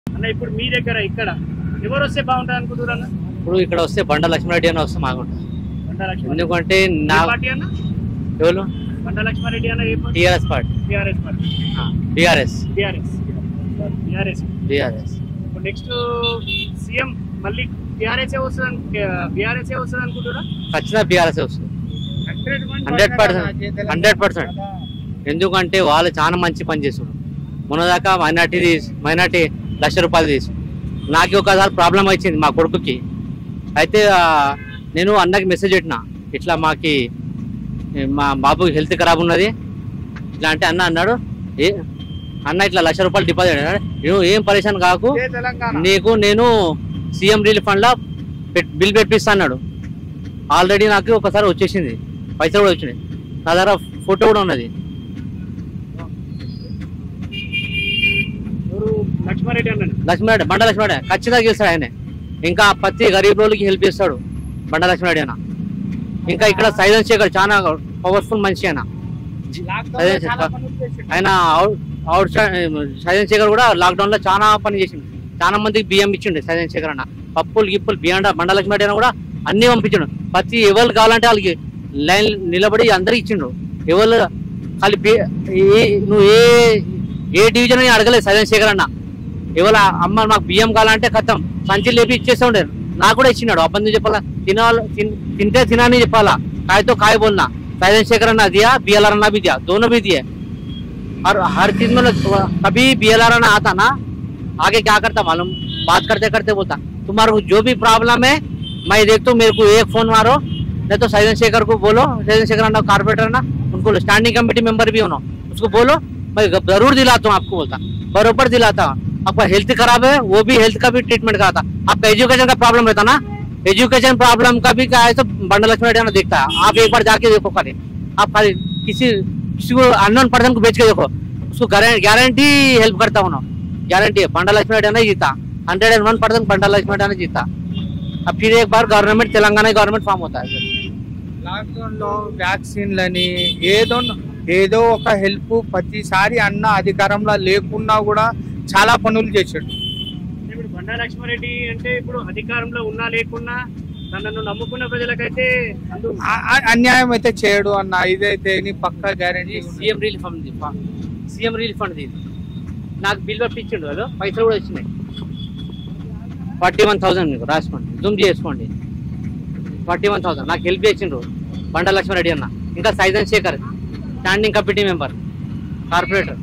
అన్న ఇప్పుడు మీ దగ్గర ఇక్కడ ఎవరు వస్తే బాగుంటుంది అనుకుంటున్నారు అన్న ఇప్పుడు ఇక్కడ వస్తే బండ లక్ష్మారెడ్డి అని వస్తే బాగుంటుంది బండా లక్ష్మణ్ ఎందుకంటే నా ఏ పార్టీ అన్న ఎవరు బండా లక్ష్మారెడ్డి అన్న ఏ party T R S party T R S party B R S T R S T R S B R S ఇప్పుడు నెక్స్ట్ సీఎం మళ్ళీ టిఆర్ఎస్ వస్తుంది బీఆర్ఎస్ వస్తుంది అనుకుంటున్నా ఖచ్చితంగా బీఆర్ఎస్ వస్తుంది హండ్రెడ్ పర్సెంట్ హండ్రెడ్ పర్సెంట్ ఎందుకంటే వాళ్ళు చాలా మంచి పని చేస్తున్నారు మొన్నదాకా మైనార్టీ మైనార్టీ లక్ష రూపాయలు తీసు నాకు ఒకసారి ప్రాబ్లం వచ్చింది మా కొడుకుకి అయితే ఆ, నేను అన్నకి మెసేజ్ పెట్టిన ఇట్లా మాకి ఏ, మా బాబుకి హెల్త్ ఖరాబ్ ఉన్నది ఇట్లా అంటే అన్న అన్నాడు ఏ అన్న ఇట్లా లక్ష రూపాయలు డిపాజిట్ అన్నాడు నువ్వు ఏం పరేషాన్ కాకు నీకు నేను సీఎం రిలీఫ్ ఫండ్ లా పెట్- బిల్ పెట్టిస్తా అన్నాడు ఆల్రెడీ నాకు ఒకసారి వచ్చేసింది పైసలు కూడా వచ్చినాయి నా దగ్గర ఫోటో కూడా ఉన్నది ఎవరు లక్ష్మారెడ్డి అన్నాడు లక్ష్మీనాయుడు బండ లక్ష్మీనాయుడు ఖచ్చితంగా గెలుస్తాడు ఆయన ఇంకా ప్రతి గరీబ్ రోజులకి హెల్ప్ చేస్తాడు బండ లక్ష్మీనాయుడు ఆయన ఇంకా ఇక్కడ సైలెన్స్ శేఖర్ చాలా పవర్ఫుల్ మనిషి ఆయన సైలెన్స్ శేఖర్. ఆయన అవుట్ అవుట్ సైలెన్స్ శేఖర్ కూడా లాక్డౌన్ లో చాలా పని చేసిండు చాలా మందికి బియ్యం ఇచ్చిండు సైలెన్స్ శేఖర్ అన్న పప్పులు గిప్పులు బియ్యం బండ లక్ష్మీనాయుడు అయినా కూడా అన్ని పంపించిండు ప్రతి ఎవరు కావాలంటే వాళ్ళకి లైన్ నిలబడి అందరికి ఇచ్చిండు ఎవరు ఖాళీ బి- ఏ- నువ్వు ఏ ఏ డివిజన్ అని అడగలేదు సైలెన్స్ శేఖర్ అన్న ఇవాళ అమ్మ మాకు బియ్యం కావాలంటే కథం సంచి లేపి ఇచ్చేస్తూ ఉండేది నాకు కూడా ఇచ్చినాడు అబ్బంది చెప్పాలా తినాలి తిన్- తింటే తినాని చెప్పాలా కాయతో కాయ बोलना साइलेंस शेखर ने दिया बीएलआर ने भी दिया दोनों भी दिए और हर चीज में ना कभी बीएलआर ने आता ना आगे क्या करता मालूम बात करते करते बोलता तुम्हारे को जो भी प्रॉब्लम है मैं देखता हूँ मेरे को एक फोन मारो नहीं तो साइलेंस शेखर को बोलो साइलेंस शेखर ना कारपोरेटर ना उनको स्टैंडिंग कमेटी मेंबर भी होना उसको बोलो मैं जरूर दिलाता हूँ आपको बोलता बरोबर दिलाता हूँ आपका हेल्थ खराब है वो भी हेल्थ का भी ट्रीटमेंट कराता आपका एजुकेशन का प्रॉब्लम रहता ना एजुकेशन प्रॉब्लम का भी क्या है तो बंडल लक्ष्मी रेड्डी देखता है आप एक बार जाके देखो खाली आप खाली किसी किसी को अननोन पर्सन को बेच के देखो उसको गारंटी हेल्प करता हूँ ना गारंटी है बंडल लक्ष्मी रेड्डी ने जीता हंड्रेड एंड वन परसेंट बंडल लक्ष्मी रेड्डी ने जीता अब फिर एक बार गवर्नमेंट तेलंगाना गवर्नमेंट फॉर्म होता है లాక్డౌన్ లో వ్యాక్సిన్లని ఏదో ఏదో ఒక హెల్ప్ ప్రతిసారి అన్న అధికారంలో లేకున్నా కూడా చాలా పనులు చేసాడు ఇప్పుడు బండా లక్ష్మారెడ్డి అంటే ఇప్పుడు అధికారంలో ఉన్నా లేకున్నా తనను నమ్ముకున్న ప్రజలకైతే అందు ఆ- ఆ- అన్యాయం అయితే చేయడు అన్న ఇదైతే నీ పక్కా guarantee C M relief fund C M relief fund ఇది నాకు బిల్ పంపించిండు వాళ్ళు పైసలు కూడా వచ్చినాయి ఫార్టీ వన్ థౌసండ్ మీకు రాసుకోండి జూమ్ చేసుకోండి ఫార్టీ వన్ థౌసండ్ నాకు హెల్ప్ చేసిండ్రు బండ లక్ష్మారెడ్డి అన్న ఇంకా సైజన్ Shekhar standing committee member corporator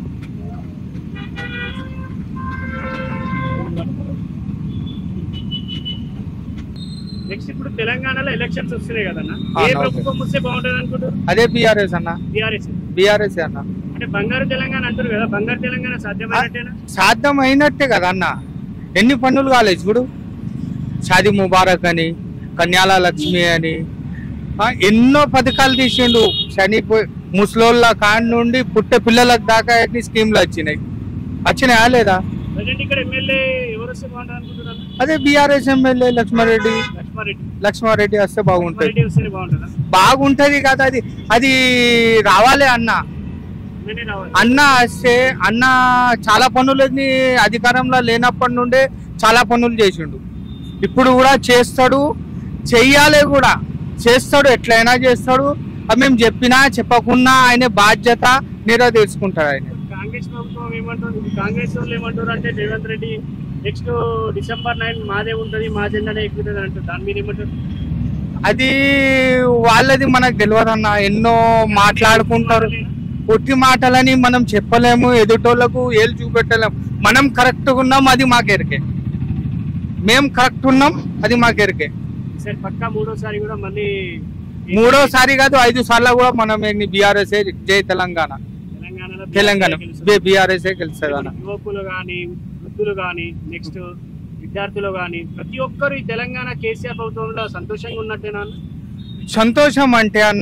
next ఇప్పుడు తెలంగాణలో ఎలక్షన్స్ వస్తున్నాయి కదన్న ఆ, ఏ ఓకే. ప్రభుత్వం వస్తే బాగుంటుంది అనుకుంటారు అదే బీఆర్ఎస్ అన్న టీఆర్ఎస్ బీఆర్ఎస్ అన్న అంటే బంగారు తెలంగాణ అంటారు కదా బంగారు తెలంగాణ సాధ్యమైనట్టేనా సాధ్యం అయినట్టే కదా అన్న ఎన్ని పనులు కాలేదు చూడు షాది ముబారక్ అని కన్యాల లక్ష్మి అని ఆ, ఎన్నో పథకాలు తీసిండు చనిపోయి ముసలోళ్ళ కాడి నుండి పుట్టే పిల్లలకు దాకా ఎన్ని స్కీమ్లు వచ్చినాయి వచ్చినాయా లేదా ప్రజెంట్ ఇక్కడ ఎమ్మెల్యే ఎవరు వస్తే బాగుంటుంది అనుకుంటున్నారు అదే బీఆర్ఎస్ ఎమ్మెల్యే లక్ష్మారెడ్డి లక్ష్మారెడ్డి లక్ష్మారెడ్డి వస్తే బాగుంటది లక్ష్మారెడ్డి వస్తే బాగుంటుందా బాగుంటది కదా అది అది రావాలి అన్న ఎమ్మెల్యే రావాలి అన్న వస్తే అన్న చాలా పనులని అధికారంలో లేనప్పటి నుండే చాలా పనులు చేసిండు ఇప్పుడు కూడా చేస్తాడు చెయ్యాలి కూడా చేస్తాడు ఎట్లయినా చేస్తాడు అది మేము చెప్పినా చెప్పకున్నా ఆయన బాధ్యత నెరవేర్చుకుంటాడు ఆయన కాంగ్రెస్ ప్రభుత్వం ఏమంటుంది కాంగ్రెస్ వాళ్ళు ఏమంటారు అంటే Revanth Reddy next December nine మాదే ఉంటది మా జెండానే ఎక్కుతుంది అంటారు దాని మీద ఏమంటారు అది వాళ్ళది మనకు తెలియదు అన్న ఎన్నో మాట్లాడుకుంటారు పొట్టి మాటలని మనం చెప్పలేము ఎదుటోళ్ళకు ఏళ్ళు చూపెట్టలేము మనం కరెక్ట్గా ఉన్నాం అది మాకెరికే మేము కరెక్ట్ ఉన్నాం అది మాకెరికే సరే పక్కా మూడోసారి కూడా మళ్ళీ మూడోసారి కాదు ఐదు సార్లు కూడా మనం బీఆర్ఎస్ జై తెలంగాణ తెలంగాణలో తెలంగాణ గెలుస్తుంది. బీఆర్ఎస్ గెలుస్తుంది అన్న యువకులు కానీ వృద్ధులు కానీ నెక్స్ట్ విద్యార్థులు కానీ ప్రతి ఒక్కరు ఈ తెలంగాణ కేసీఆర్ ప్రభుత్వంలో సంతోషంగా ఉన్నట్టేనా అన్న? సంతోషం అంటే అన్న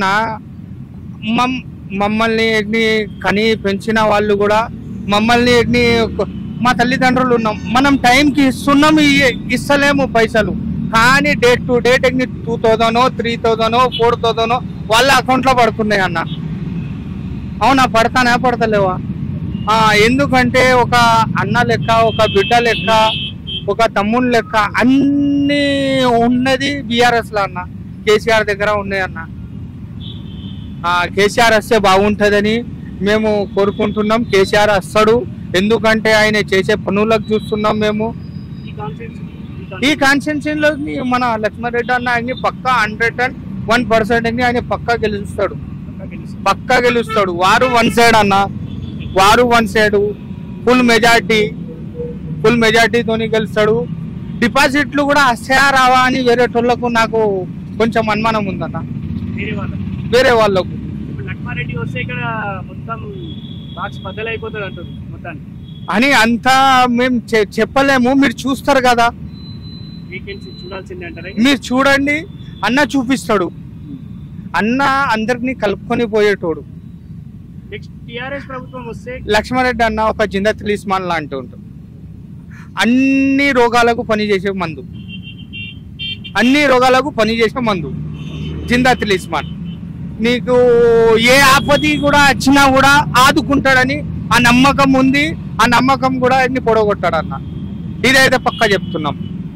మమ్ మమ్మల్ని ఎన్ని కని పెంచిన వాళ్ళు కూడా మమ్మల్ని ఎన్ని మా తల్లిదండ్రులు ఉన్నాం మనం టైంకి ఇస్తున్నాం ఇ- ఇస్తలేము పైసలు కానీ డేట్ టు డేట్ ఎన్ని two thousand three thousand four thousand వాళ్ళ అకౌంట్లో పడుతున్నాయి అన్న అవునా పడతానా పడతలేవా ఆ, ఎందుకంటే ఒక అన్న లెక్క ఒక బిడ్డ లెక్క ఒక తమ్ముని లెక్క అన్ని ఉన్నది బీఆర్ఎస్ లో అన్న కేసీఆర్ దగ్గర ఉన్నాయి అన్న ఆ, కేసీఆర్ వస్తే బాగుంటుందని మేము కోరుకుంటున్నాం కేసీఆర్ వస్తాడు ఎందుకంటే ఆయన చేసే పనులకు చూస్తున్నాం మేము ఈ కాన్ఫరెన్స్ ఈ కాన్స్టిట్యూన్సీలో మన లక్ష్మారెడ్డి అన్న ఆయన పక్కా హండ్రెడ్ అండ్ వన్ పర్సెంట్ ఆయన పక్కా గెలుస్తాడు పక్కా గెలుస్తాడు వారు వన్ సైడ్ అన్న వారు one side full majority full మెజార్టీతోని గెలుస్తాడు డిపాజిట్లు కూడా వస్తాయా రావా అని వేరే టోళ్ళకు నాకు కొంచెం అనుమానం ఉందన్న వేరే వాళ్ళు వేరే వాళ్ళకు ఇప్పుడు లక్మారెడ్డి వస్తే ఇక్కడ మొత్తం బాక్స్ బద్దలైపోతుంది అంటారు మొత్తానికి అని అంతా మేము చె- చెప్పలేము మీరు చూస్తారు కదా వీకెండ్స్ చూడాల్సిందే అంటారా మీరు చూడండి అన్న చూపిస్తాడు అన్న అందరినీ కలుపుకొని పోయేటోడు నెక్స్ట్ టిఆర్ఎస్ ప్రభుత్వం వస్తే లక్ష్మారెడ్డి అన్న ఒక జిందా తిలిస్మాన్ లాంటి ఉంటాడు అన్ని రోగాలకు పనిచేసే మందు అన్ని రోగాలకు పనిచేసే మందు జిందా తిలిస్మాన్ నీకు ఏ ఆపది కూడా వచ్చినా కూడా ఆదుకుంటాడని ఆ నమ్మకం ఉంది ఆ నమ్మకం కూడా అన్ని పొడగొట్టాడు అన్న ఇదైతే పక్క చెప్తున్నాం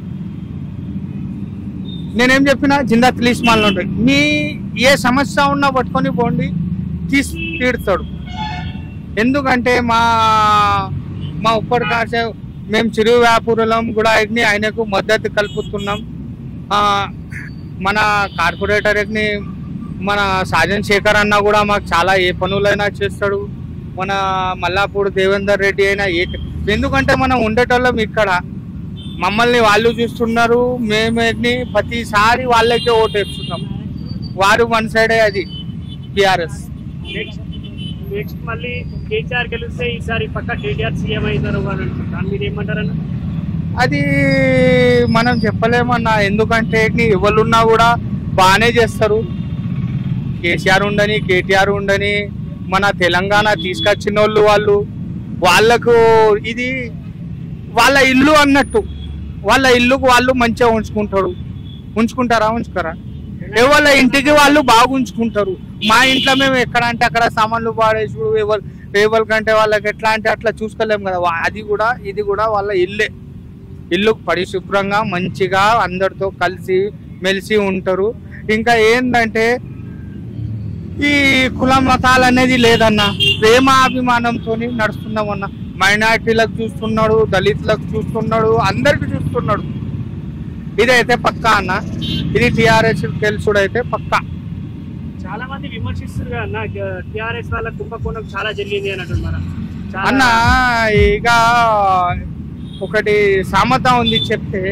నేనేం చెప్పినా జిందా తిలిస్మాన్లు ఉంటాయి మీ ఏ సమస్య ఉన్నా పట్టుకొని పోండి తీసి తీడుతాడు ఎందుకంటే మా మా ఉప్పటి కాసే మేము చిరు వ్యాపారులం కూడా ఆయన్ని ఆయనకు మద్దతు కల్పిస్తున్నాం ఆ, మన కార్పొరేటర్ని మన సాజన్ శేఖర్ అన్న కూడా మాకు చాలా ఏ పనులైనా చేస్తాడు మన మల్లాపూర్ దేవేందర్ రెడ్డి అయినా ఏ ఎందుకంటే మనం ఉండేటోళ్ళం ఇక్కడ మమ్మల్ని వాళ్ళు చూస్తున్నారు మేము ప్రతిసారి వాళ్ళకే ఓటేస్తున్నాం వారు వన్ సైడే అది టిఆర్ఎస్ నెక్స్ట్ నెక్స్ట్ మళ్ళీ కేసీఆర్ గెలిస్తే ఈసారి పక్క కేటీఆర్ సీఎం అవుతారు అని అంటారు. దాని మీద ఏమంటారన్న అది మనం చెప్పలేమన్నా ఎందుకంటే ఎవరున్నా కూడా బాగానే చేస్తారు కేసీఆర్ ఉండని కేటీఆర్ ఉండని మన తెలంగాణ తీసుకొచ్చిన వాళ్ళు వాళ్ళు వాళ్ళకు ఇది వాళ్ళ ఇల్లు అన్నట్టు వాళ్ళ ఇల్లుకు వాళ్ళు మంచిగా ఉంచుకుంటారు ఉంచుకుంటారా ఉంచుతారా ఎవరి ఇంటికి వాళ్ళు బాగా ఉంచుకుంటారు మా ఇంట్లో మేము ఎక్కడ అంటే అక్కడ సామాన్లు పాడేసుడు ఎవరు ఎవరికంటే వాళ్ళకి ఎట్లా అంటే అట్లా చూసుకోలేము కదా వా- అది కూడా ఇది కూడా వాళ్ళ ఇల్లే ఇల్లు పరిశుభ్రంగా మంచిగా అందరితో కలిసి మెలిసి ఉంటారు ఇంకా ఏంటంటే ఈ కుల మతాలు అనేది లేదన్న ప్రేమ అభిమానంతో నడుస్తున్నామన్న మైనార్టీలకు చూస్తున్నాడు దళితులకు చూస్తున్నాడు అందరికి చూస్తున్నాడు ఇదైతే పక్కా అన్న ఇది టిఆర్ఎస్ తెలుసుడు అయితే పక్కా చాలా మంది విమర్శిస్తారు కదా అన్న టిఆర్ఎస్ వాళ్ళ కుంభకోణం చాలా జరిగింది అని అంటారు మన చాలా- అన్న ఇక ఒకటి సామెత ఉంది చెప్తే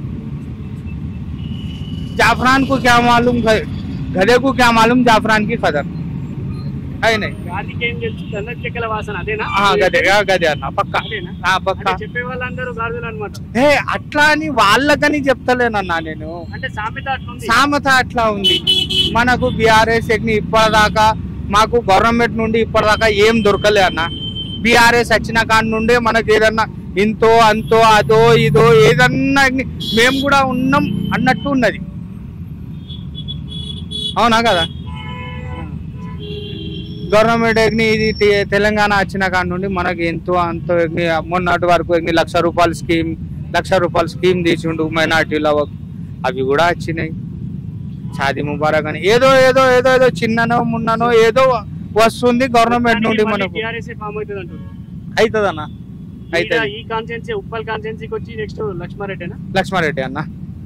జాఫరాన్ కు క్యా మాలూం గ- గదే కు క్యా మాలూం జాఫరాన్ కి ఖదర్ అయినా గాలికి ఏం తెలుసు గంధం చెక్కల వాసన అదేనా గదే ఆ, గదే అన్న పక్క అదేనా ఆ, పక్క అంటే చెప్పే వాళ్ళందరూ గాజులు అనమాట ఏ అట్లా అని వాళ్ళకని చెప్తలేనన్నా నేను అంటే సామెత అట్లుంది సామెత అట్లా ఉంది మనకు బీఆర్ఎస్ ఎగ్ని ఇప్పటిదాకా మాకు గవర్నమెంట్ నుండి ఇప్పటిదాకా ఏం దొరకలే అన్న బీఆర్ఎస్ వచ్చిన కాడి నుండే మనకి ఏదన్నా ఇంతో అంతో అదో ఇదో ఏదన్నా ఎగ్ని మేము కూడా ఉన్నాం అన్నట్టు ఉన్నది అవునా కదా గవర్నమెంట్ ఎగ్ని ఇది తే- తెలంగాణ వచ్చిన కాడి నుండి మనకి ఎంతో అంతో ఎగ్ని మొన్నటి వరకు ఎగ్ని లక్ష రూపాయల స్కీమ్ లక్ష రూపాయల స్కీమ్ తీసిండు మైనార్టీల అవి కూడా వచ్చినాయి షాదీ ముబారక్ అని ఏదో ఏదో ఏదో ఏదో చిన్ననో మున్ననో ఏదో వస్తుంది గవర్నమెంట్ నుండి మనకు టిఆర్ఎస్ ఫామ్ అవుతుంది అంటారు అవుతుందన్న ఈడ అవుతుంది ఈ కాన్స్టిట్యున్సీ ఉప్పల్ కాన్స్టిట్యున్సీకి వచ్చి నెక్స్ట్ లక్ష్మారెడ్డినా లక్ష్మారెడ్డి అన్న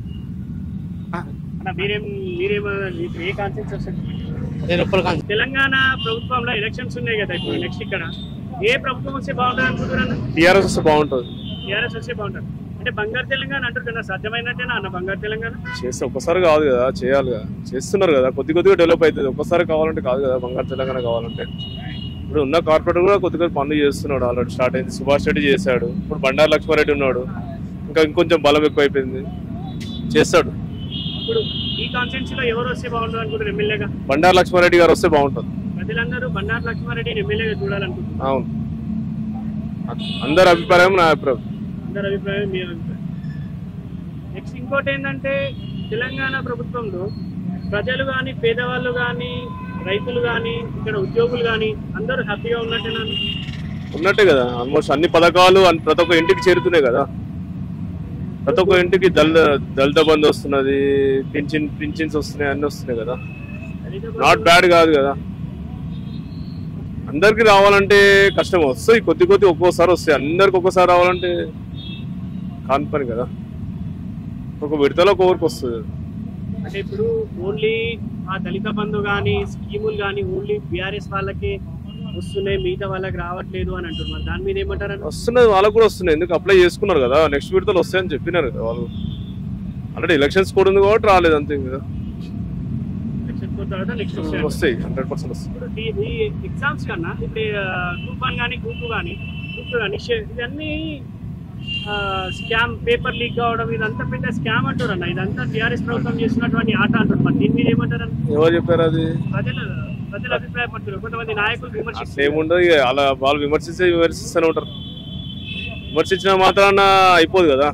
అన్న మీరేం మీరేం ఏ కాన్స్టిట్యున్సీ వస్తుంది నేను ఉప్పల్ కాన్ తెలంగాణ ప్రభుత్వంలో ఎలక్షన్స్ ఉన్నాయి కదా ఇప్పుడు నెక్స్ట్ ఇక్కడ ఏ ప్రభుత్వం వస్తే బాగుంటుంది అనుకుంటున్నాను టీఆర్ఎస్ వస్తే బాగుంటుంది టీఆర్ఎస్ వస్తే బాగుంటుంది అంటే బంగారు తెలంగాణ అంటారు కదా సాధ్యమైనట్టేనా అన్న బంగారు తెలంగాణ చేస్తే ఒక్కసారి కాదు కదా చేయాలి కదా చేస్తున్నారు కదా కొద్ది కొద్దిగా డెవలప్ అవుతుంది ఒక్కసారి కావాలంటే కాదు కదా బంగారు తెలంగాణ కావాలంటే ఇప్పుడు ఉన్న కార్పొరేటర్ కూడా కొద్ది కొద్ది పనులు చేస్తున్నాడు ఆల్రెడీ స్టార్ట్ అయింది సుభాష్ రెడ్డి చేశాడు ఇప్పుడు బండారు లక్ష్మారెడ్డి ఉన్నాడు ఇంకా ఇంకొంచెం బలం ఎక్కువైపోయింది చేస్తాడు ఇప్పుడు ఈ కాన్స్టిట్యున్సీలో ఎవరు వస్తే బాగుంటుంది అనుకుంటారు ఎమ్మెల్యేగా బండారు లక్ష్మారెడ్డి గారు వస్తే బాగుంటుంది ప్రజలందరూ బండారు లక్ష్మారెడ్డిని ఎమ్మెల్యేగా చూడాలనుకుంటున్నారు అవును అందరి అభిప్రాయం నా అభిప్రాయం అందరి అభిప్రాయం మీ అభిప్రాయం నెక్స్ట్ ఇంకోటి ఏంటంటే తెలంగాణ ప్రభుత్వంలో ప్రజలు కానీ పేదవాళ్ళు కానీ రైతులు కానీ ఇక్కడ ఉద్యోగులు కానీ అందరూ హ్యాపీగా ఉన్నట్టేనా ఉన్నట్టే కదా ఆల్మోస్ట్ అన్ని పథకాలు అన్ని- ప్రతి ఒక్క ఇంటికి చేరుతున్నాయి కదా ప్రతి ఒక్క ఇంటికి దళిత దళిత బంధు వస్తున్నది పింఛన్ పింఛన్స్ వస్తున్నాయి అన్ని వస్తున్నాయి కదా నాట్ బ్యాడ్ కాదు కదా అందరికి రావాలంటే కష్టం వస్తాయి కొద్ది కొద్ది ఒక్కోసారి వస్తాయి అందరికి ఒక్కోసారి రావాలంటే కాని పని కదా ఒక విడతలో ఒక్కొక్కరికి వస్తుంది అంటే ఇప్పుడు ఓన్లీ ఆ దళిత బంధు కానీ స్కీములు కానీ ఓన్లీ బీఆర్ఎస్ వాళ్ళకి వస్తున్నాయి మిగతా వాళ్ళకి రావట్లేదు అని అంటున్నారు దాని మీద ఏమంటారు వస్తున్నది వాళ్ళకు కూడా వస్తున్నాయి ఎందుకు అప్లై చేసుకున్నారు కదా నెక్స్ట్ విడతలు వస్తాయని చెప్పినారు కదా వాళ్ళు ఆల్రెడీ ఎలక్షన్స్ కూడా ఉంది కాబట్టి రాలేదు అంతే కదా తర్వాత నెక్స్ట్ వస్తాయి వస్తాయి హండ్రెడ్ పర్సెంట్ వస్తాయి ఇప్పుడు ఈ- ఈ ఎగ్జామ్స్ కన్నా ఇప్పుడు గ్రూప్ వన్ కానీ గ్రూప్ టూ కానీ గ్రూప్ టూ కానీ ఇవన్నీ స్కామ్ పేపర్ లీక్ కావడం ఇదంతా పెద్ద స్కామ్ అంటారు అన్న ఇదంతా టీఆర్ఎస్ ప్రభుత్వం చేస్తున్నటువంటి ఆట అంటారు మరి దీని మీద ఏమంటారు అన్న? ఎవరు చెప్పారు అది ప్రజలు ప్రజలు అభిప్రాయపడుతున్నారు కొంతమంది నాయకులు అట్లా విమర్శిస్తారు ఏముండదు ఇక అలా వాళ్ళు విమర్శిస్తే విమర్శిస్తూనే ఉంటారు విమర్శించిన మాత్రాన అయిపోదు కదా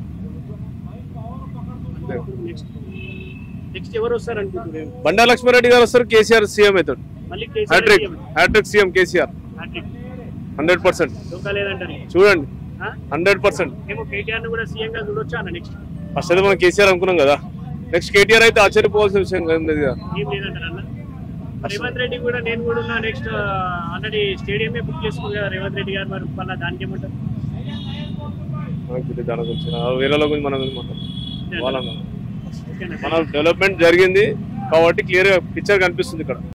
నెక్స్ట్ నెక్స్ట్ ఎవరు వస్తారు అనుకుంటున్నారు బండా లక్ష్మారెడ్డి గారు వస్తారు కేసీఆర్ సీఎం అవుతాడు మళ్ళీ KCR hattrick CM. Hattrick CM KCR hattrick hundred percent దొంగ లేదంటారు చూడండి ఆ? హండ్రెడ్ పర్సెంట్ మేము కేటీఆర్ ను కూడా సీఎం గా చూడొచ్చా అన్న నెక్స్ట్ ఫస్ట్ అయితే మనం కేసీఆర్ అనుకున్నాం కదా నెక్స్ట్ కేటీఆర్ అయితే ఆశ్చర్యపోవాల్సిన విషయం ఏం లేదు కదా ఏం లేదంటారు అన్న రేవంత్ రెడ్డి కూడా నేను కూడా ఉన్నా నెక్స్ట్ ఆల్రెడీ స్టేడియమే బుక్ చేసుకున్నారు కదా రేవంత్ రెడ్డి గారు మరి మళ్ళీ దానికి ఏమంటారు మనకు తెలియదు దాని గురించి ఆ వేరే వాళ్ళ గురించి మనం ఎందుకు మాట్లాడతాం వాళ్ళ ఓకేనా మన డెవలప్మెంట్ జరిగింది కాబట్టి క్లియర్ గా పిక్చర్ కనిపిస్తుంది ఇక్కడ